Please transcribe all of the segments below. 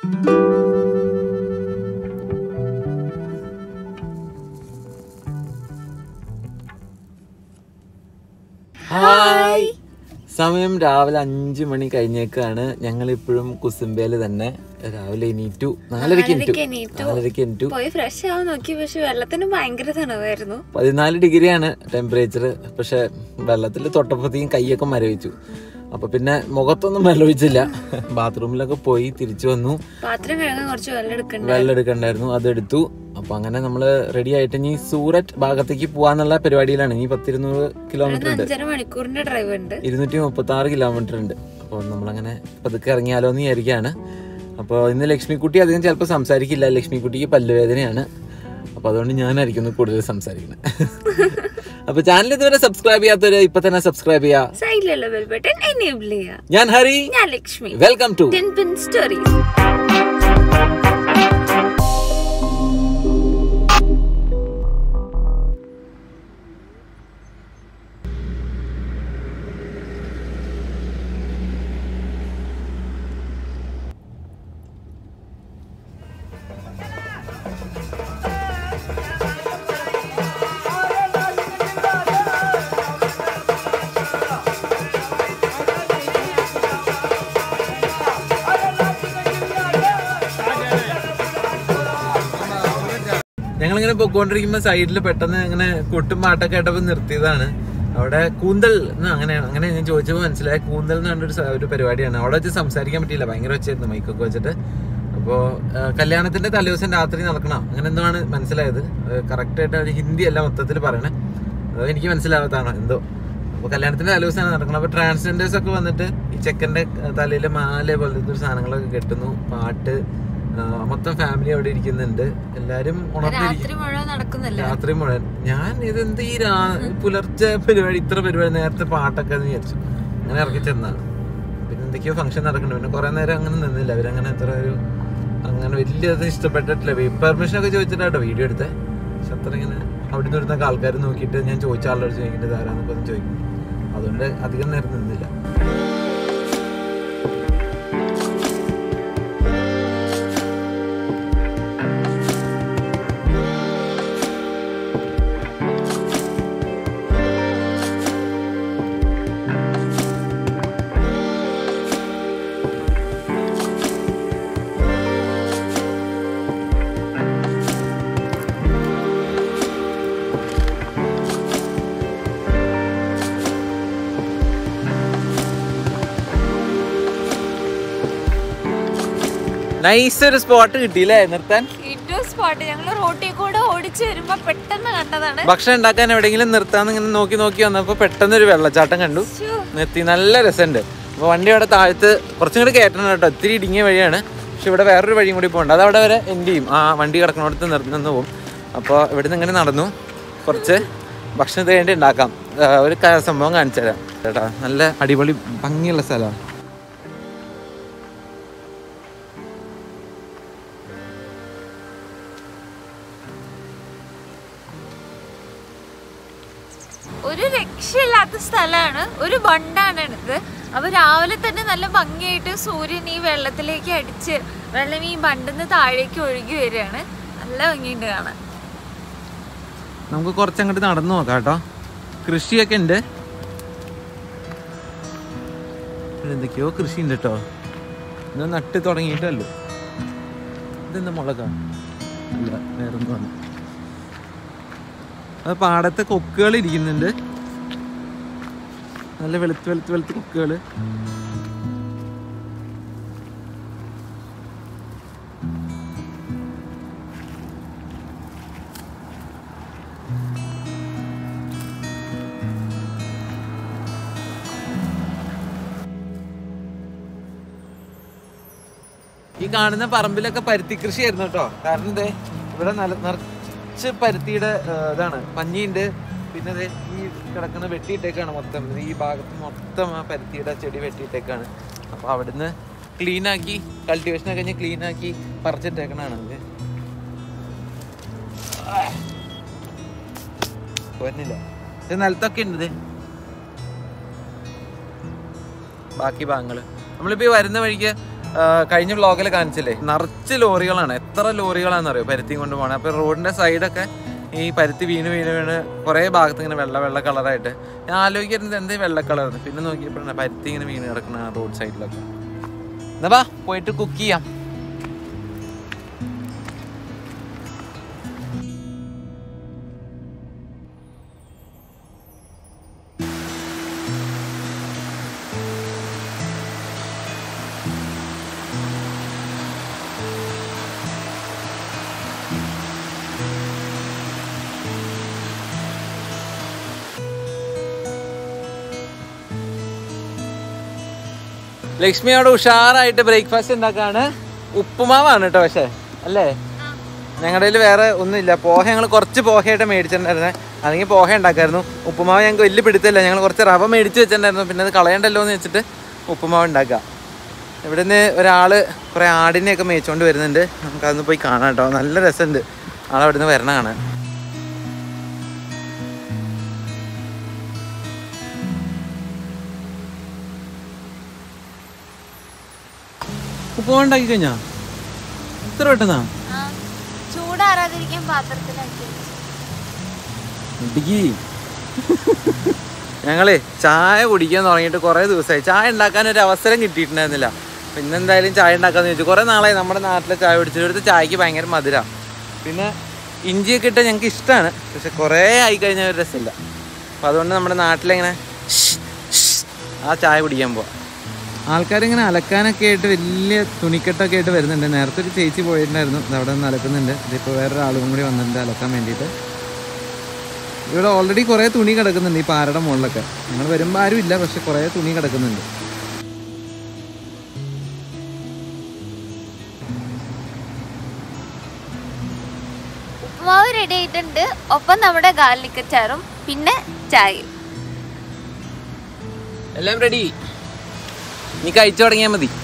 Hi സമയം രാവിലെ അഞ്ചു മണി കഴിഞ്ഞേക്കാണ് ഞങ്ങൾ ഇപ്പോഴും കുസുമ്പേല് തന്നെ രാവിലെ എണീറ്റു നാലരക്ക് എണീറ്റു നാലരയ്ക്ക് എണീറ്റു. നാലരക്ക് എണീറ്റു പോയി ഫ്രഷ് ആവാൻ നോക്കി പക്ഷെ വെള്ളത്തിന് ഭയങ്കര തണവായിരുന്നു പതിനാല് ഡിഗ്രിയാണ് ടെമ്പറേച്ചർ പക്ഷെ വെള്ളത്തിൽ തൊട്ടപ്പത്തേക്കും കൈയൊക്കെ മരവിച്ചു അപ്പൊ പിന്നെ മുഖത്തൊന്നും വെള്ളമൊഴിച്ചില്ല ബാത്റൂമിലൊക്കെ പോയി തിരിച്ചു വന്നു പാത്രം കഴുകാൻ കുറച്ച് വെള്ളം എടുക്കണ്ട വെള്ളം എടുക്കണ്ടായിരുന്നു അതെടുത്തു അപ്പൊ അങ്ങനെ നമ്മള് റെഡി ആയിട്ട് ഇനി സൂററ്റ് ഭാഗത്തേക്ക് പോവാന്നുള്ള പരിപാടിയിലാണ് ഇനി പത്തിരുന്നൂറ് കിലോമീറ്റർ ഉണ്ട് അഞ്ചര മണിക്കൂറിന്റെ ഡ്രൈവ് ഉണ്ട് ഇരുന്നൂറ്റി മുപ്പത്തി ആറ് കിലോമീറ്റർ ഉണ്ട് അപ്പോൾ നമ്മളങ്ങനെ പതുക്കെ ഇറങ്ങിയാലോ എന്ന് വിചാരിക്കുകയാണ് അപ്പോൾ ഇന്ന് ലക്ഷ്മിക്കുട്ടി അധികം ചിലപ്പോൾ സംസാരിക്കില്ല ലക്ഷ്മിക്കുട്ടിക്ക് പല്ലുവേദനയാണ് അപ്പോൾ അതുകൊണ്ട് ഞാനായിരിക്കും ഇന്ന് കൂടുതൽ സംസാരിക്കുന്നത് അപ്പോൾ ചാനൽ ഇതുവരെ സബ്സ്ക്രൈബ് ചെയ്യാത്തവര് ഇപ്പൊ തന്നെ സബ്സ്ക്രൈബ് ചെയ്യാ സൈഡിലുള്ള ബെൽ ബട്ടൺ എനേബിൾ ചെയ്യാം ഞാൻ ഹരി ഞാൻ Lakshmi welcome to ten pin stories ഞങ്ങളിങ്ങനെ പൊക്കോണ്ടിരിക്കുമ്പോ സൈഡിൽ പെട്ടെന്ന് ഇങ്ങനെ കൊട്ടും പാട്ടൊക്കെ ആയിട്ടപ്പോ നിർത്തിയതാണ് അവിടെ കൂന്തൽ എന്ന് അങ്ങനെ അങ്ങനെ ഞാൻ ചോദിച്ചപ്പോൾ മനസ്സിലായ കൂന്തൽ എന്ന് പറഞ്ഞൊരു സ- ഒരു പരിപാടിയാണ് അവിടെ വെച്ച് സംസാരിക്കാൻ പറ്റിയില്ല ഭയങ്കര വെച്ചായിരുന്നു മൈക്കൊക്കെ വെച്ചിട്ട് അപ്പോൾ കല്യാണത്തിന്റെ തലേദിവസം രാത്രി നടക്കണം അങ്ങനെ എന്തോ ആണ് മനസ്സിലായത് കറക്റ്റ് ആയിട്ട് അവർ ഹിന്ദി അല്ല മൊത്തത്തിൽ പറയണേ അത് എനിക്ക് മനസ്സിലാവാത്തതാണ് എന്തോ അപ്പോൾ കല്യാണത്തിന്റെ തലേദിവസമാണ് നടക്കണം അപ്പോൾ ട്രാൻസ്ജെൻഡേഴ്സ് ഒക്കെ വന്നിട്ട് ഈ ചെക്കന്റെ തലയിൽ മാല പോലത്തെ ഒരു സാധനങ്ങളൊക്കെ കെട്ടുന്നു പാട്ട് ആ, മൊത്തം ഫാമിലി അവിടെ ഇരിക്കുന്നുണ്ട് എല്ലാരും ഉണർന്നിരിക്കും രാത്രി മുഴുവൻ നടക്കുന്നില്ല രാത്രി മുഴുവൻ ഞാൻ ഇതെന്ത് ഈ രാ- പുലർച്ചെ പരിപാടി ഇത്ര പരിപാടി നേരത്തെ പാട്ടൊക്കെ എന്ന് വിചാരിച്ചു അങ്ങനെ ഇറക്കി ചെന്നാണ് പിന്നെ എന്തൊക്കെയോ ഫംഗ്ഷൻ നടക്കുന്നുണ്ട് പിന്നെ കുറെ നേരം അങ്ങനെ നിന്നില്ല അവരങ്ങനെ അത്ര ഒരു അങ്ങനെ വലിയ അത് ഇഷ്ടപ്പെട്ടിട്ടില്ല പെർമിഷൻ ഒക്കെ ചോദിച്ചിട്ടാട്ടോ വീഡിയോ എടുത്തേ പക്ഷെ അത്ര ഇങ്ങനെ അവിടെ നിന്ന് വരുന്ന ആൾക്കാർ നോക്കിയിട്ട് ഞാൻ ചോദിച്ച ആളോട് ചോദിക്കേണ്ടത് ഇതാരാന്നൊക്കെ ഒന്ന് ചോദിക്കും അതുകൊണ്ട് അധികം നേരം നിന്നില്ല നൈസ് ഒരു സ്പോട്ട് കിട്ടിയില്ലേ നിർത്താൻ ഏറ്റവും സ്പോട്ട് ഞങ്ങൾ റോട്ടിൽ കൂടെ ഓടിച്ചു വരുമ്പോ പെട്ടെന്ന് കണ്ടതാണ് ഭക്ഷണം ഉണ്ടാക്കാൻ എവിടെയെങ്കിലും നിർത്താന്ന് ഇങ്ങനെ നോക്കി നോക്കി വന്നപ്പോൾ പെട്ടെന്ന് ഒരു വെള്ളച്ചാട്ടം കണ്ടു ശ്ശോ, നിർത്തി നല്ല രസമുണ്ട് അപ്പോൾ വണ്ടി അവിടെ താഴത്ത് കുറച്ചും കൂടി കയറ്റണം കേട്ടോ ഇത്തിരി ഇടുങ്ങിയ വഴിയാണ് പക്ഷെ ഇവിടെ വേറൊരു വഴിയും കൂടി പോകണ്ട അത് അവിടെ വരെ എൻഡ് ചെയ്യും ആ വണ്ടി കിടക്കുന്നിടത്ത് നിർത്തി നിന്ന് പോകും അപ്പോൾ ഇവിടെ നിന്ന് ഇങ്ങനെ നടന്നു കുറച്ച് ഭക്ഷണത്തിന് വേണ്ടി ഉണ്ടാക്കാം ആ, ഒരു ക- സംഭവം കാണിച്ചു തരാം ചേട്ടാ നല്ല അടിപൊളി ഭംഗിയുള്ള സ്ഥലമാണ് ഒരു രക്ഷയില്ലാത്ത സ്ഥലമാണ് ഒരു ബണ്ടാണ് ഇത് അപ്പൊ രാവിലെ തന്നെ നല്ല ഭംഗിയായിട്ട് സൂര്യൻ ഈ വെള്ളത്തിലേക്ക് അടിച്ച് വെള്ളം ഈ ബണ്ടിന്ന് താഴേക്ക് ഒഴുകി വരികയാണ് നല്ല ഭംഗിയുണ്ട് കാണാൻ നമുക്ക് കുറച്ചങ്ങോട്ട് നടന്നു നോക്കാം കേട്ടോ കൃഷിയൊക്കെ ഉണ്ട് ഇവിടെ എന്തൊക്കെയോ കൃഷി ഉണ്ട് കേട്ടോ ഇത് നട്ട് തുടങ്ങിയിട്ടല്ലോ ഇതെന്താ മുളകാണ് അല്ല വേറൊന്നും അത് പാടത്തെ കൊക്കുകൾ ഇരിക്കുന്നുണ്ട് നല്ല വെളുത്ത് വെളുത്ത് വെളുത്ത് കൊക്കുകൾ ഈ കാണുന്ന പറമ്പിലൊക്കെ പരുത്തി കൃഷിയായിരുന്നു കേട്ടോ കാരണം ഇതേ ഇവിടെ നല്ല നിറച്ച് പരുത്തിയുടെ ആ, ഇതാണ് പഞ്ഞിയുണ്ട് പിന്നെ ദേ ഈ കിടക്കുന്ന വെട്ടിയിട്ടേക്കാണ് മൊത്തം ഈ ഭാഗത്ത് മൊത്തം ആ പരുത്തിയുടെ ചെടി വെട്ടിയിട്ടേക്കാണ് അപ്പൊ അവിടുന്ന് ക്ലീൻ ആക്കി കൾട്ടിവേഷൻ ഒക്കെ കഴിഞ്ഞ് ക്ലീൻ ആക്കി പറിച്ചിട്ടേക്കണാണ് ഇത് വരുന്നില്ല ഇത് നിലത്തൊക്കെ ഉണ്ട് ദേ. ബാക്കി ഭാഗങ്ങള് നമ്മളിപ്പോ ഈ വരുന്ന വഴിക്ക് ആ, കഴിഞ്ഞ വ്ളോഗിൽ കാണിച്ചില്ലേ നിറച്ച് ലോറികളാണ് എത്ര ലോറികളാണെന്നറിയോ പരുത്തി കൊണ്ട് പോകണം അപ്പോൾ റോഡിന്റെ സൈഡൊക്കെ ഈ പരുത്തി വീണ് വീണ് വീണ് കുറേ ഭാഗത്ത് ഇങ്ങനെ വെള്ള വെള്ള കളറായിട്ട് ഞാൻ ആലോചിക്കുന്നത് എന്തേ വെള്ള കളർന്ന് പിന്നെ നോക്കിയപ്പോഴാണ് പരുത്തി ഇങ്ങനെ വീണ് കിടക്കുന്ന ആ റോഡ് സൈഡിലൊക്കെ എന്നാ വാ പോയിട്ട് കുക്ക് ചെയ്യാം ലക്ഷ്മി അവിടെ ഉഷാറായിട്ട് ബ്രേക്ക്ഫാസ്റ്റ് ഉണ്ടാക്കാണ് ഉപ്പുമാവാണ് കേട്ടോ പക്ഷേ അല്ലേ ഞങ്ങളുടെ കയ്യിൽ വേറെ ഒന്നുമില്ല പോഹ ഞങ്ങൾ കുറച്ച് പോഹയായിട്ട് മേടിച്ചിട്ടുണ്ടായിരുന്നേ അല്ലെങ്കിൽ പോഹ ഉണ്ടാക്കായിരുന്നു ഉപ്പുമാവ് ഞങ്ങൾക്ക് വലിയ പിടുത്തമില്ല ഞങ്ങൾ കുറച്ച് റവ മേടിച്ച് വെച്ചിട്ടുണ്ടായിരുന്നു പിന്നെ അത് കളയണ്ടല്ലോ എന്ന് വെച്ചിട്ട് ഉപ്പുമാവ് ഉണ്ടാക്കാം ഇവിടെ നിന്ന് ഒരാൾ കുറേ ആടിനെയൊക്കെ മേയിച്ചുകൊണ്ട് വരുന്നുണ്ട് നമുക്കതൊന്ന് പോയി കാണാം കേട്ടോ നല്ല രസമുണ്ട് ആളവിടെ നിന്ന് വരണ കാണാൻ ഉപ്പുമാവ് ഉണ്ടാക്കി കഴിഞ്ഞാ ഇത്ര പെട്ടെന്നാ ആ, ചൂടാറാതിരിക്കാൻ പാത്രത്തിലാക്കി വെച്ചു. ഇടുക്കി ഞങ്ങള് ചായ കുടിക്കാൻ തുടങ്ങിയിട്ട് കുറേ ദിവസമായി ചായ ഉണ്ടാക്കാൻ ഒരു അവസരം കിട്ടിയിട്ടുണ്ടായിരുന്നില്ല പിന്നെ എന്തായാലും ചായ ഉണ്ടാക്കാന്ന് ചോദിച്ചു കുറേ നാളായി നമ്മുടെ നാട്ടിലെ ചായ കുടിച്ചിട്ട് ഇവിടുത്തെ ചായക്ക് ഭയങ്കര മധുര പിന്നെ ഇഞ്ചിയൊക്കെ ഇട്ടാൽ ഞങ്ങൾക്ക് ഇഷ്ടമാണ് പക്ഷെ കുറേ ആയി കഴിഞ്ഞാൽ ഒരു രസമില്ല അപ്പം അതുകൊണ്ട് നമ്മുടെ നാട്ടിലെങ്ങനെ ഷ് ഷ് ആ ചായ കുടിക്കാൻ പോവാം ആൾക്കാരിങ്ങനെ അലക്കാനൊക്കെ ആയിട്ട് വലിയ തുണിക്കെട്ടൊക്കെ ആയിട്ട് വരുന്നുണ്ട് നേരത്തെ ഒരു ചേച്ചി പോയിട്ടുണ്ടായിരുന്നു ഇത് അവിടെ നിന്ന് അലക്കുന്നുണ്ട് ഇതിപ്പോൾ വേറൊരാളും കൂടി വന്നിട്ടുണ്ട് അലക്കാൻ വേണ്ടിയിട്ട് ഇവിടെ ഓൾറെഡി കുറേ തുണി കിടക്കുന്നുണ്ട് ഈ പാറയുടെ മുകളിലൊക്കെ ഞങ്ങൾ വരുമ്പോൾ ആരും ഇല്ല പക്ഷെ കുറേ തുണി കിടക്കുന്നുണ്ട് ഉപ്പുമാവ് റെഡി ആയിട്ടുണ്ട് ഒപ്പം നമ്മുടെ ഗാർലിക് അച്ചാറും പിന്നെ ചായയും എല്ലാം റെഡി നീ കഴിച്ചു തുടങ്ങിയാൽ മതി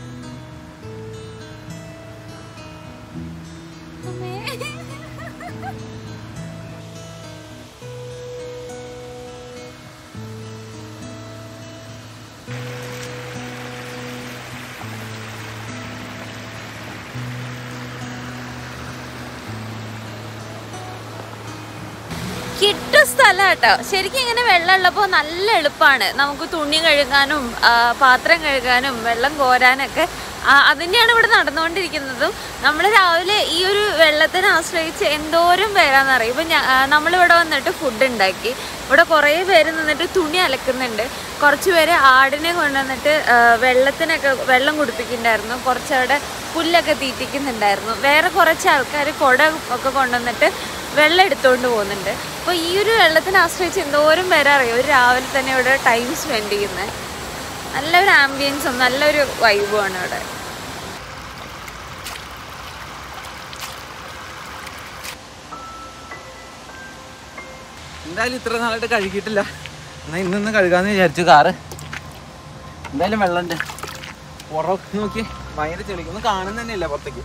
കിട്ടു സ്ഥലം കേട്ടോ ശരിക്കും ഇങ്ങനെ വെള്ളം ഉള്ളപ്പോൾ നല്ല എളുപ്പമാണ് നമുക്ക് തുണി കഴുകാനും ആ, പാത്രം കഴുകാനും വെള്ളം കോരാനൊക്കെ ആ, അതിൻ്റെയാണ് ഇവിടെ നടന്നുകൊണ്ടിരിക്കുന്നതും നമ്മൾ രാവിലെ ഈ ഒരു വെള്ളത്തിനെ ആശ്രയിച്ച് എന്തോരം പേരാണെന്നറിയും ഇപ്പം നമ്മളിവിടെ വന്നിട്ട് ഫുഡ് ഉണ്ടാക്കി ഇവിടെ കുറേ പേര് നിന്നിട്ട് തുണി അലക്കുന്നുണ്ട് കുറച്ച് പേര് ആടിനെ കൊണ്ടുവന്നിട്ട് ആ, വെള്ളത്തിനൊക്കെ വെള്ളം കുടിപ്പിക്കുന്നുണ്ടായിരുന്നു കുറച്ചവിടെ പുല്ലൊക്കെ തീറ്റിക്കുന്നുണ്ടായിരുന്നു വേറെ കുറച്ച് ആൾക്കാർ കുട ഒക്കെ കൊണ്ടുവന്നിട്ട് വെള്ളം എടുത്തുകൊണ്ട് പോകുന്നുണ്ട് അപ്പോൾ ഈ ഒരു വെള്ളത്തിനെ ആശ്രയിച്ച് എന്തോരം പേരെ അറിയാം ഒരു രാവിലെ തന്നെ ഇവിടെ ടൈം സ്പെൻഡ് ചെയ്യുന്നത് നല്ലൊരു ആംബിയൻസും നല്ലൊരു വൈബുമാണ് ഇവിടെ എന്തായാലും ഇത്ര നാളായിട്ട് കഴുകിയിട്ടില്ല എന്നാൽ ഇന്നൊന്ന് കഴുകാന്ന് വിചാരിച്ചു കാറ് എന്തായാലും വെള്ളമുണ്ട് പുറത്ത് നോക്കി ഭയങ്കര ചെളിക്ക് ഒന്നും കാണുന്ന തന്നെയില്ല പുറത്തേക്ക്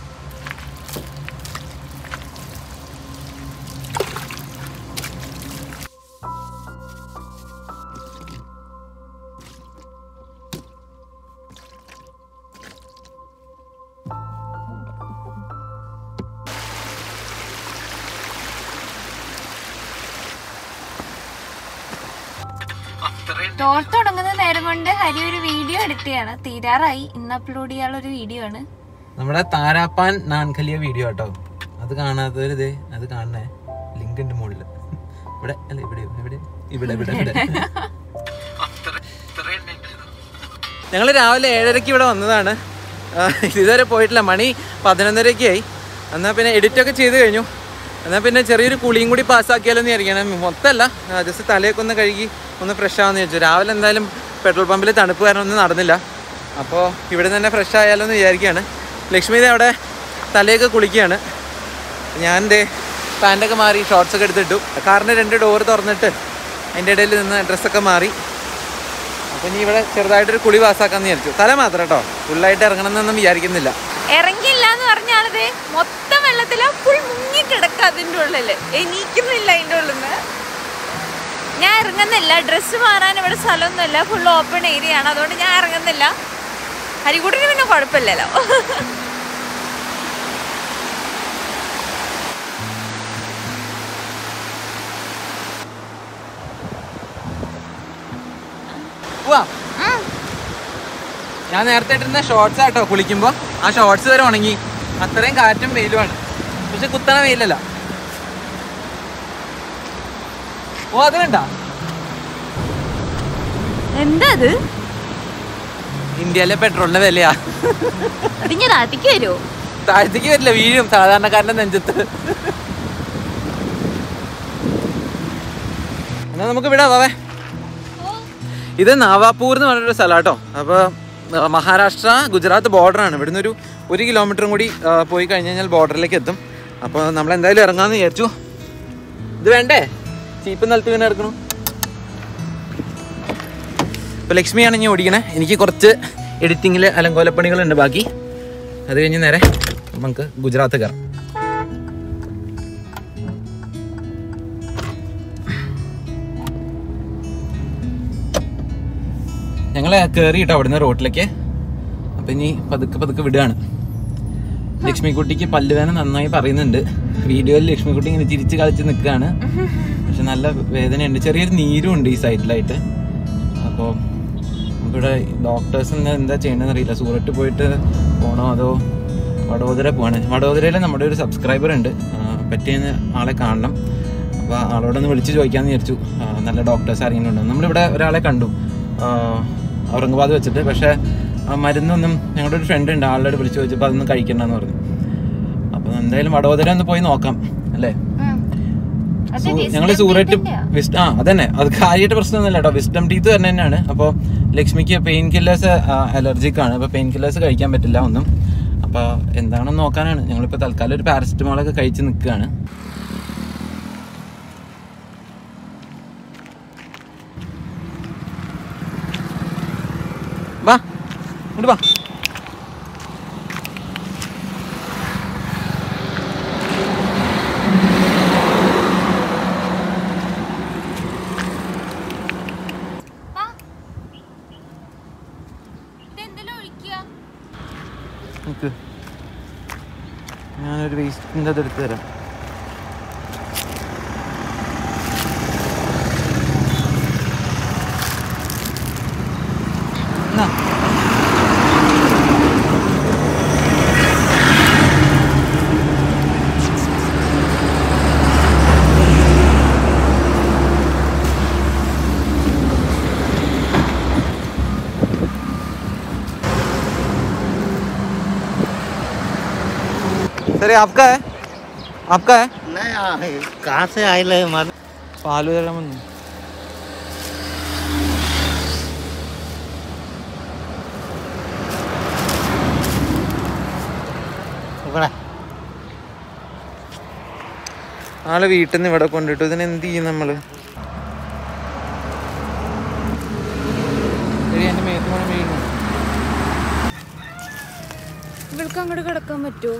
തോർത്ത് തുടങ്ങുന്ന നേരം കൊണ്ട് ഹരി ഒരു വീഡിയോ എടുക്കുകയാണ് തീരാറായി ഇന്ന് അപ്ലോഡ് ചെയ്യാനുള്ള ഒരു വീഡിയോ ആണ് നമ്മുടെ താരാപ്പാൻ നാൻകലിയ വീഡിയോ കേട്ടോ അത് കാണാത്തവര് ഇതേ അത് കാണണേ ലിങ്ക് ഉണ്ട് മുകളില് ഇവിടെ അല്ല ഇവിടെ ഇവിടെ ഇവിടെ ഇവിടെ ഇവിടെ ഞങ്ങൾ രാവിലെ ഏഴരയ്ക്ക് ഇവിടെ വന്നതാണ് ആ, ഇതുവരെ പോയിട്ടില്ല മണി പതിനൊന്നരയ്ക്ക് ആയി എന്നാൽ പിന്നെ edit ഒക്കെ ചെയ്ത് കഴിഞ്ഞു എന്നാൽ പിന്നെ ചെറിയൊരു കുളിയും കൂടി പാസ്സാക്കിയാലോ എന്ന് വിചാരിക്കണം മൊത്തമല്ല ജസ്റ്റ് തലയൊക്കെ ഒന്ന് കഴുകി ഒന്ന് ഫ്രഷ് ആവാന്ന് വിചാരിച്ചു രാവിലെ എന്തായാലും പെട്രോൾ പമ്പിൽ തണുപ്പ് കാരണം ഒന്നും നടന്നില്ല അപ്പോൾ ഇവിടെ തന്നെ ഫ്രഷ് ആയാലോ എന്ന് വിചാരിക്കുകയാണ് ലക്ഷ്മി ദേ അവിടെ തലയൊക്കെ കുളിക്കുകയാണ് ഞാൻ ദേ പാൻറ്റൊക്കെ മാറി ഷോർട്സ് ഒക്കെ എടുത്തിട്ടു കാറിൻ്റെ രണ്ട് ഡോറ് തുറന്നിട്ട് അതിൻ്റെ ഇടയിൽ നിന്ന് ഡ്രസ്സൊക്കെ മാറി അപ്പോൾ ഇനി ഇവിടെ ചെറുതായിട്ടൊരു കുളി പാസ്സാക്കാന്ന് വിചാരിച്ചു തല മാത്രം കേട്ടോ ഫുള്ളായിട്ട് ഇറങ്ങണം എന്നൊന്നും വിചാരിക്കുന്നില്ല ഇറങ്ങില്ല എന്ന് പറഞ്ഞാലത് മൊത്തം വെള്ളത്തിലാ ഫുൾ മുങ്ങി കിടക്ക അതിന്റെ ഉള്ളില് എണീക്കുന്നില്ല അതിന്റെ ഉള്ളിൽ നിന്ന് ഞാൻ ഇറങ്ങുന്നില്ല ഡ്രസ്സ് മാറാൻ ഇവിടെ സ്ഥലമൊന്നുമില്ല ഫുൾ ഓപ്പൺ ഏരിയ ആണ് അതുകൊണ്ട് ഞാൻ ഇറങ്ങുന്നില്ല ഹരിക്കൂട്ടിന് പിന്നെ കുഴപ്പമില്ലല്ലോ പോവാം ഞാൻ നേരത്തെ ഇട്ടിരുന്ന ഷോർട്സ് ആട്ടോ കുളിക്കുമ്പോ ആ ഷോർട്സ് വരെ ഉണങ്ങി അത്രയും കാറ്റും വെയിലുമാണ് പക്ഷെ കുത്തണ വെയിലല്ല ഓ അത് കണ്ട എന്താ അത് ഇന്ത്യയിലെ പെട്രോളിന്റെ വിലയാ അതിങ്ങനെ താത്തിക്ക് വരുമോ താഴത്തേക്ക് വരില്ല വീഴും സാധാരണക്കാരന്റെ നെഞ്ചത്ത് എന്നാ നമുക്ക് വിടാം വാവേ ഇത് നാവാപൂർ എന്ന് പറഞ്ഞൊരു സ്ഥലമാട്ടോ അപ്പോൾ മഹാരാഷ്ട്ര ഗുജറാത്ത് ബോർഡറാണ് ഇവിടുന്ന് ഒരു ഒരു കിലോമീറ്ററും കൂടി ആ, പോയി കഴിഞ്ഞ് കഴിഞ്ഞാൽ ബോർഡറിലേക്ക് എത്തും അപ്പോൾ നമ്മൾ എന്തായാലും ഇറങ്ങാമെന്ന് വിചാരിച്ചു ഇത് വേണ്ടേ ചീപ്പ് നിലത്ത് വീണ് കിടക്കണു ഇപ്പോൾ ലക്ഷ്മിയാണ് ഇനി ഓടിക്കണേ എനിക്ക് കുറച്ച് എഡിറ്റിങ്ങിൽ അലങ്കോലപ്പണികളുണ്ട് ബാക്കി അത് കഴിഞ്ഞ് നേരെ നമുക്ക് ഗുജറാത്ത് കയറാം ഞങ്ങൾ കയറിയിട്ടോ അവിടുന്ന് റോട്ടിലേക്ക് അപ്പൊ ഇനി പതുക്കെ പതുക്കെ വിടുകയാണ് ലക്ഷ്മിക്കുട്ടിക്ക് പല്ലുവേന നന്നായി പറയുന്നുണ്ട് വീഡിയോയിൽ ലക്ഷ്മിക്കുട്ടി ഇങ്ങനെ ചിരിച്ച് കളിച്ച് നിൽക്കുകയാണ് പക്ഷെ നല്ല വേദനയുണ്ട് ചെറിയൊരു നീരും ഉണ്ട് ഈ സൈഡിലായിട്ട് അപ്പോൾ നമുക്കിവിടെ ഡോക്ടേഴ്സ് എന്താ ചെയ്യണമെന്ന് അറിയില്ല സൂററ്റ് പോയിട്ട് പോകണോ അതോ വഡോദര പോവാണ് വഡോദരയിൽ നമ്മുടെ ഒരു സബ്സ്ക്രൈബർ ഉണ്ട് ആ, പറ്റിയ ആളെ കാണണം അപ്പോൾ ആളോടൊന്ന് വിളിച്ച് ചോദിക്കാമെന്ന് വിചാരിച്ചു ആ, നല്ല ഡോക്ടേഴ്സ് ആരെങ്കിലും ഉണ്ടോ നമ്മളിവിടെ ഒരാളെ കണ്ടു ആ, ഔറംഗാബാദ് വെച്ചിട്ട് പക്ഷേ ആ മരുന്നൊന്നും ഞങ്ങളുടെ ഒരു ഫ്രണ്ട് ഉണ്ട് ആളുടെ വിളിച്ച് ചോദിച്ചപ്പോൾ അതൊന്നും കഴിക്കണ്ടെന്ന് പറഞ്ഞു അപ്പോൾ എന്തായാലും വഡോദര ഒന്ന് പോയി നോക്കാം അല്ലേ ഞങ്ങൾ സൂററ്റ് വിസ്റ്റ് ആ അതന്നെ അത് കാര്യമായിട്ട് പ്രശ്നമൊന്നുമില്ല കേട്ടോ വിസ്റ്റം ടീത്ത് തന്നെ തന്നെയാണ് അപ്പോൾ ലക്ഷ്മിക്ക് പെയിൻ കില്ലേഴ്സ് അലർജിക് ആണ് അപ്പോൾ പെയിൻ കില്ലേഴ്സ് കഴിക്കാൻ പറ്റില്ല ഒന്നും അപ്പോൾ എന്താണെന്ന് നോക്കാനാണ് ഞങ്ങളിപ്പോൾ തൽക്കാലം ഒരു പാരസിറ്റമോളൊക്കെ കഴിച്ച് നിൽക്കുകയാണ് വാ ഇങ്ങോട്ട് വാ നിക്ക് ഞാനൊരു വേസ്റ്റിൻ്റെ അത് എടുത്തു തരാം എന്നാ. सर ये आपका है आपका है नहीं आ- कहाँ से आए ले हमारे पालू जरा मन ഇവിടെ ആള് വീട്ടിൽ നിന്ന് ഇവിടെ കൊണ്ടിട്ടു ഇതിന് എന്ത് ചെയ്യും നമ്മള് എടി, എന്റെ മേത്ത് മുഴുവൻ വീണു. ഇവൾക്ക് അങ്ങോട്ട് കിടക്കാൻ പറ്റുമോ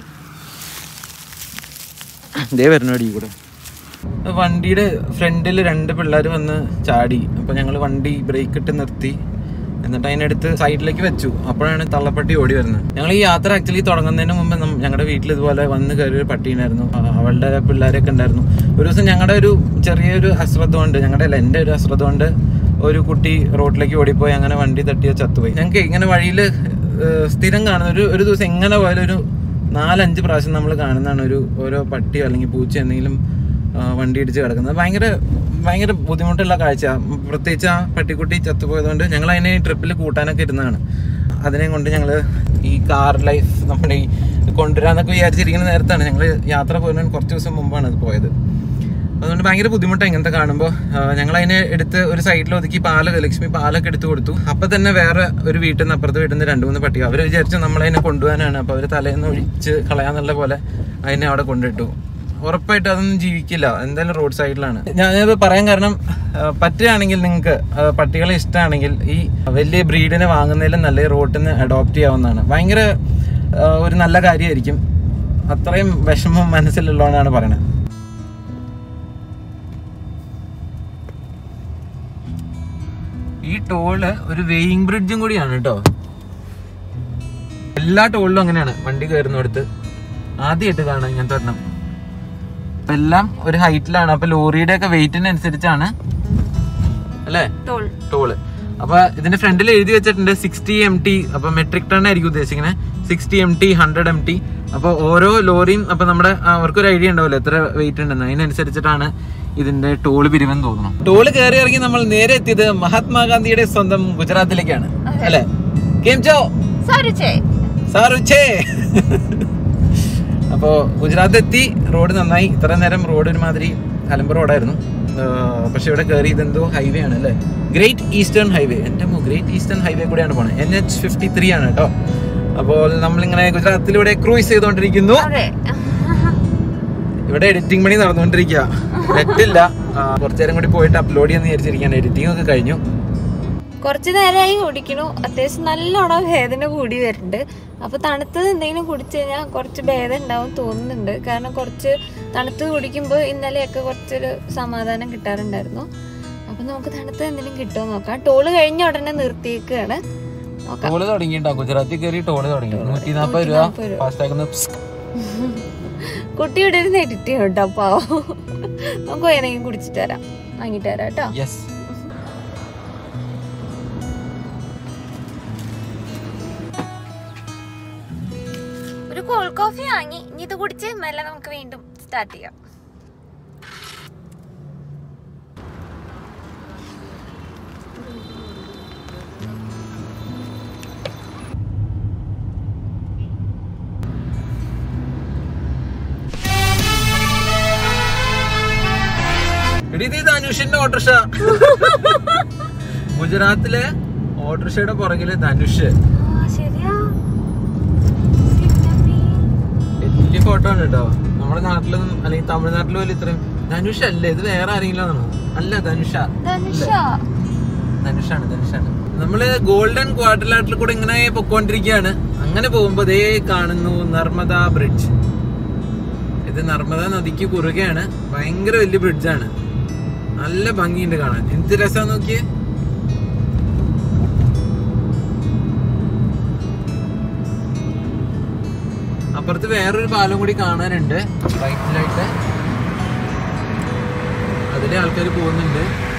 ദേ വരണോടി കൂടെ വണ്ടിയുടെ ഫ്രണ്ടിൽ രണ്ട് പിള്ളേർ വന്ന് ചാടി അപ്പൊ ഞങ്ങൾ വണ്ടി ബ്രേക്ക് ഇട്ട് നിർത്തി എന്നിട്ട് അതിനടുത്ത് സൈഡിലേക്ക് വെച്ചു അപ്പോഴാണ് തള്ളപ്പട്ടി ഓടി വരുന്നത് ഞങ്ങൾ ഈ യാത്ര ആക്ച്വലി തുടങ്ങുന്നതിന് മുമ്പ് നം- ഞങ്ങളുടെ വീട്ടിൽ ഇതുപോലെ വന്ന് കയറിയ ഒരു പട്ടി ഉണ്ടായിരുന്നു ആ, അവളുടെ പിള്ളേരൊക്കെ ഉണ്ടായിരുന്നു ഒരു ദിവസം ഞങ്ങളുടെ ഒരു ചെറിയൊരു അശ്രദ്ധ കൊണ്ട് ഞങ്ങളുടെ അല്ല എൻ്റെ ഒരു അശ്രദ്ധ കൊണ്ട് ഒരു കുട്ടി റോഡിലേക്ക് ഓടിപ്പോയി അങ്ങനെ വണ്ടി തട്ടിയ ചത്തുപോയി ഞങ്ങൾക്ക് ഇങ്ങനെ വഴിയിൽ സ്ഥിരം കാണുന്ന ഒരു ഒരു ദിവസം എങ്ങനെ പോയാലും ഒരു നാലഞ്ച് പ്രാവശ്യം നമ്മൾ കാണുന്നതാണ് ഒരു ഓരോ പട്ടിയോ അല്ലെങ്കിൽ പൂച്ച എന്തെങ്കിലും ആ, വണ്ടി ഇടിച്ച് കിടക്കുന്നത് ഭയങ്കര ഭയങ്കര ബുദ്ധിമുട്ടുള്ള കാഴ്ച പ്രത്യേകിച്ച് ആ പട്ടിക്കുട്ടി ചത്തുപോയതുകൊണ്ട് ഞങ്ങൾ അതിനെ ട്രിപ്പിൽ കൂട്ടാനൊക്കെ ഇരുന്നതാണ് അതിനെ കൊണ്ട് ഞങ്ങൾ ഈ കാർ ലൈഫ് നമ്മുടെ ഈ കൊണ്ടുവരാന്നൊക്കെ വിചാരിച്ചിരിക്കുന്ന നേരത്താണ് ഞങ്ങൾ യാത്ര പോയതിന് കുറച്ച് ദിവസം മുമ്പാണ് അത് പോയത് അതുകൊണ്ട് ഭയങ്കര ബുദ്ധിമുട്ടാണ് ഇങ്ങനത്തെ കാണുമ്പോൾ ഞങ്ങൾ അതിനെ എടുത്ത് ഒരു സൈഡിൽ ഒതുക്കി പാലൊക്കെ ലക്ഷ്മി പാലൊക്കെ എടുത്ത് കൊടുത്തു അപ്പൊ തന്നെ വേറെ ഒരു വീട്ടിൽ നിന്ന് അപ്പുറത്ത് വീട്ടിൽ നിന്ന് രണ്ട് മൂന്ന് പട്ടിക അവർ വിചാരിച്ചു നമ്മളതിനെ കൊണ്ടുപോകാനാണ് അപ്പൊ അവർ തലേന്ന് ഒഴിച്ച് കളയാന്നുള്ള പോലെ അതിനെ അവിടെ കൊണ്ടിട്ടു ഉറപ്പായിട്ട് അതൊന്നും ജീവിക്കില്ല എന്തായാലും റോഡ് സൈഡിലാണ് ഞാനത് പറയാൻ കാരണം ആ, പറ്റുകയാണെങ്കിൽ നിങ്ങൾക്ക് പട്ടികളെ ഇഷ്ടമാണെങ്കിൽ ഈ വലിയ ബ്രീഡിനെ വാങ്ങുന്നതിലും നല്ല റോട്ടിൽ നിന്ന് അഡോപ്റ്റ് ചെയ്യാവുന്നതാണ് ഭയങ്കര ആ, ഒരു നല്ല കാര്യമായിരിക്കും അത്രയും വിഷമം മനസ്സിലുള്ളതാണ് പറയണത് ഈ ടോള് ഒരു വെയിങ് ബ്രിഡ്ജും കൂടിയാണ് കേട്ടോ എല്ലാ ടോളിലും അങ്ങനെയാണ് വണ്ടി കയറുന്നിടത്ത് ആദ്യമായിട്ട് കാണാം ഇങ്ങനത്തെ ഒരെണ്ണം അപ്പൊ എല്ലാം ഒരു ഹൈറ്റിലാണ് അപ്പൊ ലോറിയുടെ ഒക്കെ വെയിറ്റിനനുസരിച്ചാണ് അല്ലേ ടോൾ ടോള് അപ്പൊ ഇതിന്റെ ഫ്രണ്ടിൽ എഴുതി വെച്ചിട്ടുണ്ട് സിക്സ്റ്റി എം ടി അപ്പൊ മെട്രിക് ടൺ ആയിരിക്കും ഉദ്ദേശിക്കുന്നത് sixty M T hundred M T അപ്പൊ ഓരോ ലോറിയും അപ്പൊ നമ്മുടെ അവർക്കൊരു ഐഡിയ ഉണ്ടാവില്ല എത്ര വെയിറ്റ് ഉണ്ടെന്ന് അതിനനുസരിച്ചിട്ടാണ് ഇതിന്റെ ടോള് പിരിവെന്ന് തോന്നുന്നു ടോള് കയറി ഇറങ്ങി നമ്മൾ നേരെ എത്തിയത് മഹാത്മാഗാന്ധിയുടെ സ്വന്തം ഗുജറാത്തിലേക്കാണ് അല്ലെ കേംചോ സാരിച്ചേ സാറുച്ചേ അപ്പോ ഗുജറാത്ത് എത്തി റോഡ് നന്നായി ഇത്ര നേരം റോഡ് ഒരുമാതിരി അലമ്പ് റോഡായിരുന്നു പക്ഷെ ഇവിടെ കയറി ഇതെന്തോ ഹൈവേ ആണ് അല്ലേ ഗ്രേറ്റ് ഈസ്റ്റേൺ ഹൈവേ എൻ്റെ ഗ്രേറ്റ് ഈസ്റ്റേൺ ഹൈവേ കൂടെയാണ് പോണത് എൻ എച്ച് ഫിഫ്റ്റി ത്രീ ആണ് കേട്ടോ അപ്പോൾ നമ്മളിങ്ങനെ ഗുജറാത്തിലൂടെ ക്രൂയിസ് ചെയ്തുകൊണ്ടിരിക്കുന്നു അതെ ഇവിടെ എഡിറ്റിംഗ് പണി നടന്നുകൊണ്ടിരിക്കുക നെറ്റില്ല കുറച്ചു നേരം കൂടി പോയിട്ട് അപ്ലോഡ് ചെയ്യാന്ന് വിചാരിച്ചിരിക്കുകയാണ് എഡിറ്റിംഗ് ഒക്കെ കഴിഞ്ഞു കുറച്ച് നേരമായി കുടിക്കണു അത്യാവശ്യം നല്ലോണം വേദന കൂടി വരുന്നുണ്ട് അപ്പൊ തണുത്തത് എന്തെങ്കിലും കുടിച്ചു കഴിഞ്ഞാൽ കുറച്ച് ഭേദം ഉണ്ടാവും തോന്നുന്നുണ്ട് കാരണം കുറച്ച് തണുത്തത് കുടിക്കുമ്പോൾ ഇന്നലെയൊക്കെ കുറച്ചൊരു സമാധാനം കിട്ടാറുണ്ടായിരുന്നു അപ്പൊ നമുക്ക് തണുത്തത് എന്തെങ്കിലും കിട്ടുമോ നോക്കാം ടോള് കഴിഞ്ഞ ഉടനെ നിർത്തിയേക്കാണ് നോക്കാം ടോള് തുടങ്ങിയിട്ടോ ഗുജറാത്തിൽ കയറി ടോള് തുടങ്ങി നൂറ്റി നാൽപ്പത് രൂപ 140 രൂപ. ഫാസ്റ്റാക്കുന്ന കുട്ടിയുടെ ഇരുന്ന് എഡിറ്റ് ചെയ്യും കേട്ടോ പാവം നമുക്ക് ഏതെങ്കിലും കുടിച്ചിട്ട് തരാം വാങ്ങിട്ട് തരാം കേട്ടോ യെസ് ഒരു കോൾഡ് കോഫി വാങ്ങി ഇനി ഇത് കുടിച്ച് മെല്ലെ നമുക്ക് വീണ്ടും സ്റ്റാർട്ട് ചെയ്യാം എടി ഇത് ധനുഷിന്റെ ഓട്ടോറിക്ഷ ഗുജറാത്തിലെ ഓട്ടോറിക്ഷയുടെ പുറകില് ധനുഷ് ശരിയാ വലിയ ഫോട്ടോ ആണ് കേട്ടോ നമ്മുടെ നാട്ടിലൊന്നും അല്ലെങ്കിൽ തമിഴ്നാട്ടിൽ പോലും ഇത്രയും ധനുഷ് അല്ലേ ഇത് വേറെ ആരെങ്കിലും ആണോ അല്ല ധനുഷ ധനുഷ ധനുഷാണ് ധനുഷാണ് നമ്മള് ഗോൾഡൻ ക്വാഡ്രിലാറ്റിൽ കൂടെ ഇങ്ങനെ പൊക്കോണ്ടിരിക്കുകയാണ് അങ്ങനെ പോകുമ്പോ ദേ കാണുന്നു നർമ്മദ ബ്രിഡ്ജ് ഇത് നർമ്മദ നദിക്ക് കുറുകെയാണ് ഭയങ്കര വലിയ ബ്രിഡ്ജാണ് നല്ല ഭംഗിയുണ്ട് കാണാൻ എന്ത് രസം നോക്കിയേ അപ്പുറത്ത് വേറൊരു പാലം കൂടി കാണാനുണ്ട് റൈറ്റിലായിട്ട് അതിലെ ആൾക്കാർ പോകുന്നുണ്ട്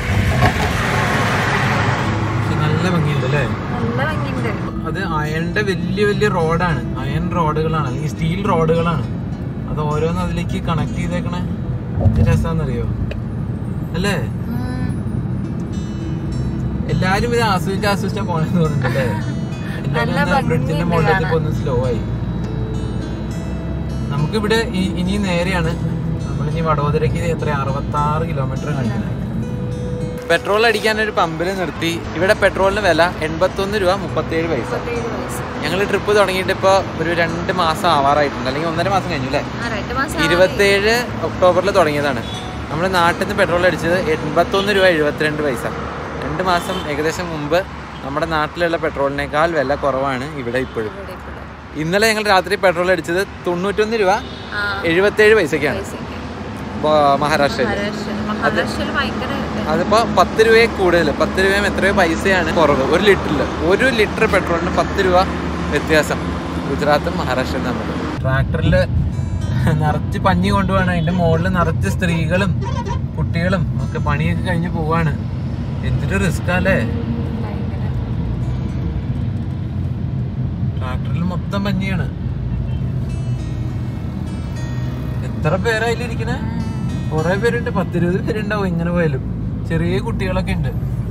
പക്ഷെ നല്ല ഭംഗിയുണ്ട് അല്ലേ നല്ല ഭംഗിയുണ്ട് അത് അയണിന്റെ വലിയ വലിയ റോഡാണ് അയൺ റോഡുകളാണ് അല്ലെങ്കിൽ സ്റ്റീൽ റോഡുകളാണ് അത് ഓരോന്ന് അതിലേക്ക് കണക്ട് ചെയ്തേക്കണേ എന്ത് രസാന്നറിയോ അല്ലേ ഉം. എല്ലാരും ഇത് ആസ്വദിച്ച് ആസ്വദിച്ചാ പോണെന്ന് തോന്നുന്നുണ്ടല്ലേ നല്ല എല്ലാരും ബ്രിഡ്ജിന്റെ ഭംഗിയുണ്ട് മുകളിലേക്ക് കാണാൻ. പോകുന്ന സ്ലോ ആയി നമുക്കിവിടെ ഈ- ഇനി നേരെയാണ് നമ്മളിനി വഡോദരയ്ക്ക് എത്ര അറുപത്തി ആറ് കിലോമീറ്റർ കഴിക്കുന്നത് പെട്രോൾ അടിക്കാൻ ഒരു പമ്പിൽ നിർത്തി ഇവിടെ പെട്രോളിന് വില എൺപത്തൊന്ന് രൂപ മുപ്പത്തേഴ് പൈസ മുപ്പത്തേഴ് വയസ്സ്. ഞങ്ങൾ ട്രിപ്പ് തുടങ്ങിയിട്ട് ഇപ്പോൾ ഒരു രണ്ട് മാസം ആവാറായിട്ടുണ്ട് അല്ലെങ്കിൽ ഒന്നര മാസം കഴിഞ്ഞു അല്ലേ ആ, രണ്ട് മാസം ഇരുപത്തേഴ് ഒക്ടോബറിൽ തുടങ്ങിയതാണ് നമ്മൾ നാട്ടിൽ നിന്ന് പെട്രോൾ അടിച്ചത് എൺപത്തൊന്ന് രൂപ എഴുപത്തിരണ്ട് പൈസ രണ്ട് മാസം ഏകദേശം മുമ്പ് നമ്മുടെ നാട്ടിലുള്ള പെട്രോളിനേക്കാൾ വില കുറവാണ് ഇവിടെ ഇപ്പോഴും ഇവിടെ ഇപ്പോഴും. ഇന്നലെ ഞങ്ങൾ രാത്രി പെട്രോൾ അടിച്ചത് തൊണ്ണൂറ്റൊന്ന് രൂപ ആ, എഴുപത്തേഴ് പൈസക്കാണ് പൈസയ്ക്ക്. ബ- മഹാരാഷ്ട്രയിൽ മഹാരാഷ്ട്ര- മഹാരാഷ്ട്രയിൽ ഭയങ്കര അതിപ്പോ പത്ത് രൂപയെ കൂടുതൽ പത്ത് രൂപയും എത്രയോ പൈസയാണ് കുറവ് ഒരു ലിറ്ററിൽ ഒരു ലിറ്റർ പെട്രോളിന് പത്ത് രൂപ വ്യത്യാസം ഗുജറാത്തും മഹാരാഷ്ട്രയും തമ്മിൽ ട്രാക്ടറിൽ നിറച്ച് പഞ്ഞി കൊണ്ടുപോവാണ് അതിന്റെ മുകളിൽ നിറച്ച് സ്ത്രീകളും കുട്ടികളും ഒക്കെ പണിയൊക്കെ കഴിഞ്ഞ് പോവാണ് എന്തൊരു റിസ്ക് അല്ലേ ഭയങ്കര ട്രാക്ടറിൽ മൊത്തം പഞ്ഞിയാണ് എത്ര പേരാ അതിലിരിക്കണേ കുറെ പേരുണ്ട് പത്തിരുപത് പേരുണ്ടാവും ഇങ്ങനെ പോയാലും ചെറിയ കുട്ടികളൊക്കെ ഉണ്ട്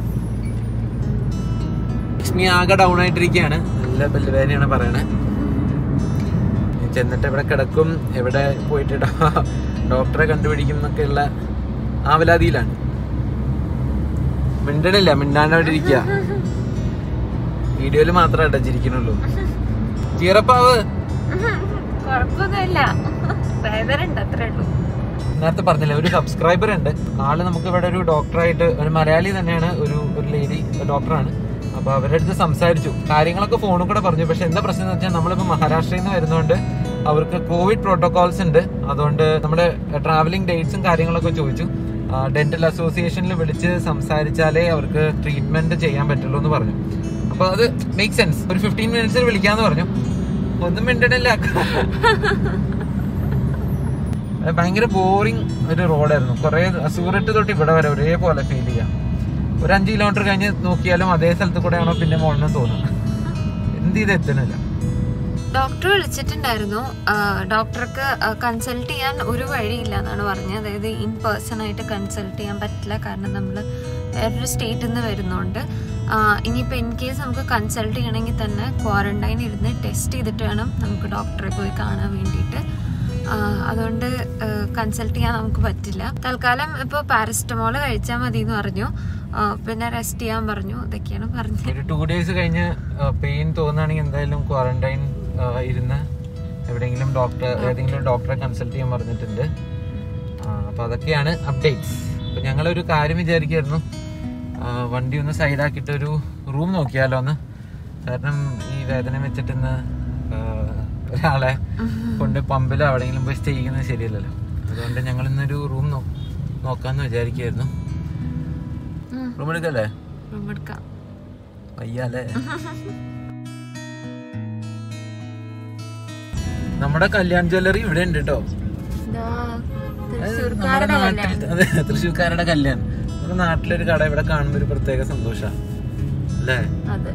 ലക്ഷ്മി ആകെ ഡൗൺ ആയിട്ടിരിക്കുകയാണ് നല്ല പല്ലുവേദനയാണ് പറയണേ ഇനി ചെന്നിട്ട് എവിടെ കിടക്കും എവിടെ പോയിട്ട് ഡോ- ഡോക്ടറെ കണ്ടുപിടിക്കും എന്നൊക്കെയുള്ള ആവലാതിയിലാണ് മിണ്ടണില്ല മിണ്ടാണ്ട് അവിടെ ഇരിക്കുക വീഡിയോയിൽ മാത്രമേ അടച്ചിരിക്കണുള്ളൂ ചീറപ്പാവ് കുഴപ്പമൊന്നുമില്ല വേദന ഉണ്ട് അത്രേ ഉള്ളൂ നേരത്തെ പറഞ്ഞില്ലേ ഒരു സബ്സ്ക്രൈബർ ഉണ്ട് ആള് നമുക്ക് ഇവിടെ ഒരു ഡോക്ടറായിട്ട് ഒരു മലയാളി തന്നെയാണ് ഒരു ഒരു ലേഡി ഡോക്ടറാണ് അപ്പൊ അവരുടെ അടുത്ത് സംസാരിച്ചു കാര്യങ്ങളൊക്കെ ഫോണിൽ കൂടെ പറഞ്ഞു പക്ഷെ എന്താ പ്രശ്നം എന്ന് വെച്ചാൽ നമ്മളിപ്പോ മഹാരാഷ്ട്രയിൽ നിന്ന് വരുന്നതുകൊണ്ട് അവർക്ക് കോവിഡ് പ്രോട്ടോകോൾസ് ഉണ്ട് അതുകൊണ്ട് നമ്മുടെ ട്രാവലിംഗ് ഡേറ്റ്സും കാര്യങ്ങളൊക്കെ ചോദിച്ചു ഡെന്റൽ അസോസിയേഷനിൽ വിളിച്ച് സംസാരിച്ചാലേ അവർക്ക് ട്രീറ്റ്മെന്റ് ചെയ്യാൻ പറ്റുള്ളൂ എന്ന് പറഞ്ഞു അപ്പൊ അത് മേക്ക് സെൻസ് ഒരു ഫിഫ്റ്റീൻ മിനിറ്റ്സിൽ വിളിക്കാന്ന് പറഞ്ഞു ഒന്നും മിണ്ടണില്ല അത് ഭയങ്കര ബോറിങ് ഒരു റോഡായിരുന്നു കുറെ സൂററ്റ് തൊട്ട് ഇവിടെ വരെ ഒരേപോലെ ഫീൽ ചെയ്യാം ഒരു അഞ്ച് കിലോമീറ്റർ കഴിഞ്ഞ് നോക്കിയാലും അതേ സ്ഥലത്ത് കൂടെയാണോ പിന്നെ മോളിനും തോന്നും എന്ത് ചെയ്ത് എത്തണില്ല ഡോക്ടർ വിളിച്ചിട്ടുണ്ടായിരുന്നു ആ, ഡോക്ടർക്ക് കൺസൾട്ട് ചെയ്യാൻ ഒരു വഴിയില്ല എന്നാണ് പറഞ്ഞത് അതായത് ഇൻ പേഴ്സൺ ആയിട്ട് കൺസൾട്ട് ചെയ്യാൻ പറ്റില്ല കാരണം നമ്മൾ വേറൊരു സ്റ്റേറ്റിൽ നിന്ന് വരുന്നതുകൊണ്ട് ആ, ഇനിയിപ്പോൾ ഇൻ കേസ് നമുക്ക് കൺസൾട്ട് ചെയ്യണമെങ്കിൽ തന്നെ ക്വാറന്റൈൻ ഇരുന്ന് ടെസ്റ്റ് ചെയ്തിട്ട് വേണം നമുക്ക് ഡോക്ടറെ പോയി കാണാൻ വേണ്ടിയിട്ട് ആ, അതുകൊണ്ട് കൺസൾട്ട് ചെയ്യാൻ നമുക്ക് പറ്റില്ല തൽക്കാലം ഇപ്പോൾ പാരസ്റ്റമോൾ കഴിച്ചാൽ മതി എന്ന് പറഞ്ഞു ആ, പിന്നെ റെസ്റ്റ് ചെയ്യാൻ പറഞ്ഞു ഇതൊക്കെയാണ് പറഞ്ഞത് ഒരു ടു ഡേയ്സ് കഴിഞ്ഞ് പെയിൻ തോന്നുകയാണെങ്കിൽ എന്തായാലും ക്വാറന്റൈൻ ഇരുന്ന് എവിടെയെങ്കിലും ഡോക്ടർ ഏതെങ്കിലും ഡോക്ടറെ കൺസൾട്ട് ചെയ്യാൻ പറഞ്ഞിട്ടുണ്ട് ആ, അപ്പൊ അതൊക്കെയാണ് അപ്ഡേറ്റ്സ് അപ്പൊ ഞങ്ങളൊരു കാര്യം വിചാരിക്കായിരുന്നു ആ, വണ്ടി ഒന്ന് സൈഡാക്കിയിട്ട് ഒരു റൂം നോക്കിയാലോ എന്ന് കാരണം ഈ വേദന വെച്ചിട്ട് ഇന്ന് ആ, ഒരാളെ കൊണ്ട് പമ്പിലോ എവിടെയെങ്കിലും പോയി സ്റ്റേ ചെയ്യുന്നത് ശരിയല്ലല്ലോ അതുകൊണ്ട് ഞങ്ങൾ ഇന്നൊരു റൂം നോക്കാന്ന് വിചാരിക്കായിരുന്നു ഉം. റൂം എടുക്കല്ലേ റൂം എടുക്കാം വയ്യാലേ നമ്മുടെ കല്യാൺ ജ്വല്ലറി ഇവിടെ ഉണ്ട് കേട്ടോ ഇതാ, നമ്മുടെ തൃശ്ശൂർക്കാരുടെ നാട്ടിൽ കല്യാണം. അതെ തൃശ്ശൂർക്കാരുടെ കല്യാൺ നമ്മുടെ നാട്ടിലൊരു കട ഇവിടെ കാണുമ്പോ ഒരു പ്രത്യേക സന്തോഷാ അല്ലേ അതെ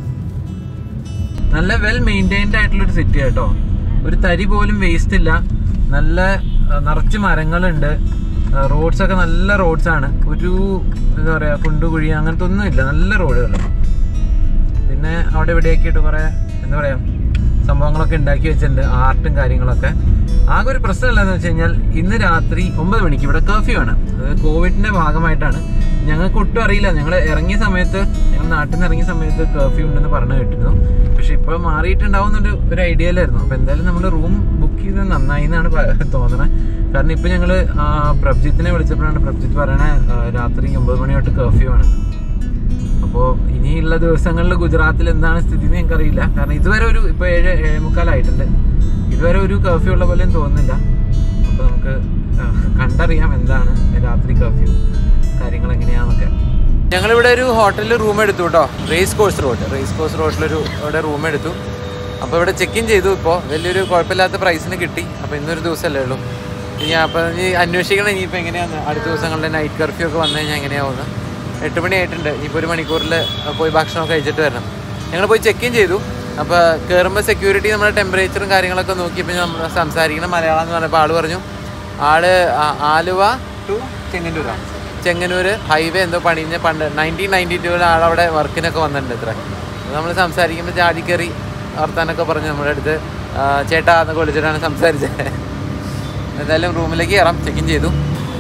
നല്ല വെൽ മെയിൻറ്റൈൻഡ് ആയിട്ടുള്ള ഒരു സിറ്റി കേട്ടോ ഒരു തരി പോലും വേസ്റ്റ് ഇല്ല നല്ല ആ, നിറച്ച് മരങ്ങളുണ്ട് റോഡ്സ് ഒക്കെ നല്ല റോഡ്സ് ആണ് ഒരു എന്താ പറയാ കുണ്ടുകുഴി അങ്ങനത്തെ ഒന്നും ഇല്ല നല്ല റോഡുകൾ പിന്നെ അവിടെ ഇവിടെയൊക്കെ ആയിട്ട് കുറെ എന്താ പറയാ സംഭവങ്ങളൊക്കെ ഉണ്ടാക്കി വെച്ചിട്ടുണ്ട് ആർട്ടും കാര്യങ്ങളൊക്കെ ആകെ ഒരു പ്രശ്നം എന്താണെന്ന് വെച്ച് കഴിഞ്ഞാൽ ഇന്ന് രാത്രി ഒമ്പത് മണിക്ക് ഇവിടെ കർഫ്യൂ ആണ് അത് കോവിഡിന്റെ ഭാഗമായിട്ടാണ് ഞങ്ങൾക്ക് ഒട്ടും അറിയില്ല ഞങ്ങൾ ഇറങ്ങിയ സമയത്ത് ഞങ്ങൾ നാട്ടിൽ നിന്ന് ഇറങ്ങിയ സമയത്ത് കർഫ്യൂ ഉണ്ടെന്ന് പറഞ്ഞു കേട്ടിരുന്നു പക്ഷെ ഇപ്പൊ മാറിയിട്ടുണ്ടാവും എന്നൊരു ഒരു ഐഡിയയിലായിരുന്നു അപ്പൊ എന്തായാലും നമ്മൾ റൂം ബുക്ക് ചെയ്ത് നന്നായി എന്നാണ് പ- തോന്നണത് കാരണം ഇപ്പൊ ഞങ്ങള് ആ, പ്രഭ്ജിത്തിനെ വിളിച്ചപ്പോഴാണ് പ്രഭ്ജിത്ത് പറയണേ ആ, രാത്രി ഒമ്പത് മണി തൊട്ട് കർഫ്യൂ ആണ് അപ്പോൾ ഇനിയുള്ള ദിവസങ്ങളിൽ ഗുജറാത്തിൽ എന്താണ് സ്ഥിതി എന്ന് എനിക്കറിയില്ല കാരണം ഇതുവരെ ഒരു ഇപ്പൊ ഏഴ് ഏഴേമുക്കാലായിട്ടുണ്ട് ഇതുവരെ ഒരു കർഫ്യൂ ഉള്ള പോലെയും തോന്നുന്നില്ല അപ്പൊ നമുക്ക് ആ, കണ്ടറിയാം എന്താണ് രാത്രി കർഫ്യൂ കാര്യങ്ങൾ എങ്ങനെയാന്നൊക്കെ ഞങ്ങളിവിടെ ഒരു ഹോട്ടലിൽ റൂം എടുത്തു കേട്ടോ race course road race course റോഡിലൊരു ഇവിടെ റൂം എടുത്തു അപ്പോൾ ഇവിടെ ചെക്ക് ഇൻ ചെയ്തു ഇപ്പോൾ വലിയൊരു കുഴപ്പമില്ലാത്ത പ്രൈസിന് കിട്ടി അപ്പോൾ ഇന്നൊരു ദിവസമല്ലേ ഉള്ളൂ ഇനി അപ്പോൾ ഇനി അന്വേഷിക്കണം ഇനിയിപ്പോൾ എങ്ങനെയാണ് അടുത്ത ദിവസങ്ങളിൽ നൈറ്റ് കർഫ്യൂ ഒക്കെ വന്നു കഴിഞ്ഞാൽ എങ്ങനെയാവുന്നത് എട്ട് മണി ആയിട്ടുണ്ട് ഇനിയിപ്പോൾ ഒരു മണിക്കൂറിൽ പോയി ഭക്ഷണമൊക്കെ കഴിച്ചിട്ട് വരണം ഞങ്ങൾ പോയി ചെക്ക് ഇൻ ചെയ്തു അപ്പോൾ കയറുമ്പോൾ സെക്യൂരിറ്റി നമ്മുടെ ടെമ്പറേച്ചറും കാര്യങ്ങളൊക്കെ നോക്കിയപ്പോൾ നമ്മൾ സംസാരിക്കണം മലയാളം എന്ന് പറഞ്ഞപ്പോൾ ആള് പറഞ്ഞു ആള് ആ- ആലുവ ടു ചെങ്ങന്നൂരാണ് ചെങ്ങന്നൂര് ഹൈവേ എന്തോ പണിഞ്ഞ പണ്ട് നയൻറ്റീൻ നയൻറ്റി ടുവിൽ ആളവിടെ വർക്കിനൊക്കെ വന്നിട്ടുണ്ട് ഇത്ര നമ്മൾ സംസാരിക്കുമ്പോൾ ചാടി കയറി വർത്താനൊക്കെ പറഞ്ഞു നമ്മുടെ അടുത്ത് ആ, ചേട്ടാ എന്നൊക്കെ വിളിച്ചിട്ടാണ് സംസാരിച്ചത് എന്തായാലും റൂമിലേക്ക് കയറാം ചെക്ക് ഇൻ ചെയ്തു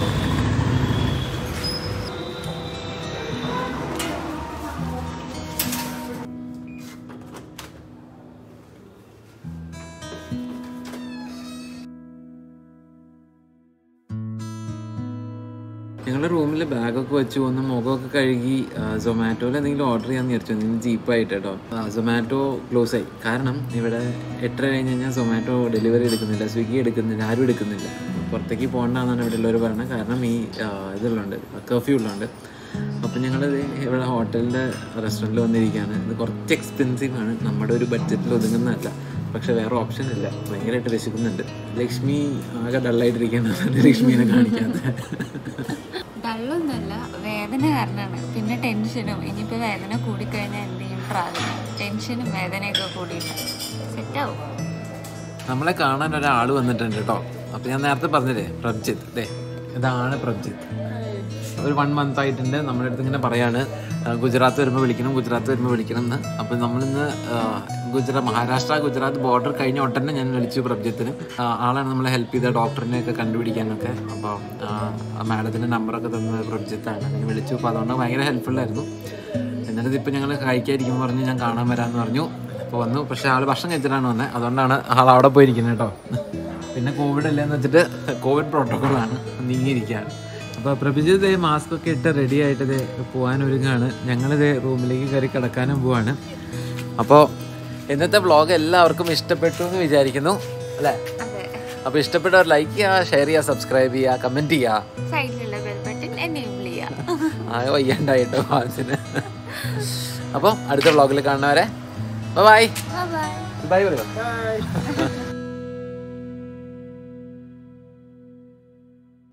ഞങ്ങളുടെ റൂമിൽ ബാഗൊക്കെ വെച്ചു ഒന്ന് മുഖമൊക്കെ കഴുകി സൊമാറ്റോയിൽ എന്തെങ്കിലും ഓർഡർ ചെയ്യാന്ന് വിചാരിച്ചു ഇന്ന് ജീപ്പായിട്ട് കേട്ടോ സൊമാറ്റോ ക്ലോസ് ആയി കാരണം ഇവിടെ എട്ടര കഴിഞ്ഞ് കഴിഞ്ഞാൽ സൊമാറ്റോ ഡെലിവറി എടുക്കുന്നില്ല സ്വിഗ്ഗി എടുക്കുന്നില്ല ആരും എടുക്കുന്നില്ല പുറത്തേക്ക് പോകണ്ടെന്നാണ് ഇവിടെ ഉള്ളവർ പറയുന്നത് കാരണം ഈ ആ, ഇതുള്ളതുകൊണ്ട് കർഫ്യൂ ഉള്ളതുകൊണ്ട് അപ്പം ഞങ്ങൾ ഇവിടെ ഹോട്ടലിൻ്റെ റെസ്റ്റോറൻറ്റിൽ വന്നിരിക്കുകയാണ് ഇത് കുറച്ച് എക്സ്പെൻസീവ് ആണ് നമ്മുടെ ഒരു ബഡ്ജറ്റിൽ ഒതുങ്ങുന്നതല്ല പക്ഷെ വേറെ ഓപ്ഷൻ ഇല്ല ഭയങ്കരമായിട്ട് വിശക്കുന്നുണ്ട് ലക്ഷ്മി ആകെ ഡള്ളായിട്ടിരിക്കുകയാണ് ലക്ഷ്മീനെ കാണിക്കാത്ത ഡള്ളൊന്നുമല്ല വേദന കാരണമാണ് പിന്നെ ടെൻഷനും ഇനിയിപ്പോൾ വേദന കൂടിക്കഴിഞ്ഞാൽ എന്ത് ചെയ്യും ട്രാവൽ ടെൻഷനും വേദനയൊക്കെ കൂടിയിട്ട് സെറ്റാവും നമ്മളെ കാണാൻ ഒരാൾ വന്നിട്ടുണ്ട് കേട്ടോ അപ്പൊ ഞാൻ നേരത്തെ പറഞ്ഞില്ലേ പ്രബ്ജിത്ത് അല്ലേ ഇതാണ് പ്രബ്ജിത്ത് ഒരു വൺ മന്ത് ആയിട്ടുണ്ട് നമ്മുടെ അടുത്ത് ഇങ്ങനെ പറയാണ് ആ, ഗുജറാത്ത് വരുമ്പോൾ വിളിക്കണം ഗുജറാത്ത് വരുമ്പോൾ വിളിക്കണം എന്ന് അപ്പോൾ നമ്മളിന്ന് ഗുജറാത്ത് മഹാരാഷ്ട്ര ഗുജറാത്ത് ബോർഡർ കഴിഞ്ഞ ഉടനെ ഞാൻ വിളിച്ചു പ്രബ്ജിത്തിന് ആ, ആളാണ് നമ്മളെ ഹെൽപ്പ് ചെയ്ത ഡോക്ടറിനെ ഒക്കെ കണ്ടുപിടിക്കാനൊക്കെ അപ്പോൾ മാഡത്തിൻ്റെ നമ്പറൊക്കെ തന്നത് പ്രബ്ജിത്താണ് അങ്ങനെ വിളിച്ചു അപ്പോൾ അതുകൊണ്ട് ഭയങ്കര ഹെൽപ്ഫുള്ളായിരുന്നു എന്നിട്ട് ഇപ്പം ഞങ്ങൾ കഴിക്കാതിരിക്കുമ്പോൾ പറഞ്ഞു ഞാൻ കാണാൻ വരാമെന്ന് പറഞ്ഞു അപ്പോൾ വന്നു പക്ഷേ ആൾ ഭക്ഷണം കഴിച്ചിട്ടാണ് വന്നത് അതുകൊണ്ടാണ് ആൾ അവിടെ പോയിരിക്കുന്നത് കേട്ടോ പിന്നെ കോവിഡ് അല്ലേന്ന് വെച്ചിട്ട് കോവിഡ് പ്രോട്ടോക്കോളാണ് നീങ്ങിയിരിക്കുകയാണ് അപ്പോൾ പ്രഭിജിത് മാസ്ക് ഒക്കെ ഇട്ട് റെഡി ആയിട്ട് ദേ പോകാൻ ഒരുങ്ങാണ് ഞങ്ങളിത് റൂമിലേക്ക് കയറി കിടക്കാനും പോവാണ് അപ്പോൾ ഇന്നത്തെ വ്ളോഗ് എല്ലാവർക്കും ഇഷ്ടപ്പെട്ടു എന്ന് വിചാരിക്കുന്നു അല്ലേ അതെ അപ്പോൾ ഇഷ്ടപ്പെട്ടവർ ലൈക്ക് ചെയ്യുക ഷെയർ ചെയ്യുക സബ്സ്ക്രൈബ് ചെയ്യുക കമൻറ്റ് ചെയ്യുക സൈഡിലുള്ള ബെൽ ബട്ടൺ എനേബിൾ ചെയ്യാം ആകെ വയ്യാണ്ടായിട്ടോ ഫാൻസിന് അപ്പോൾ അടുത്ത വ്ളോഗിൽ കാണുന്നവരെ ബൈ ബൈ ബൈ പറയോ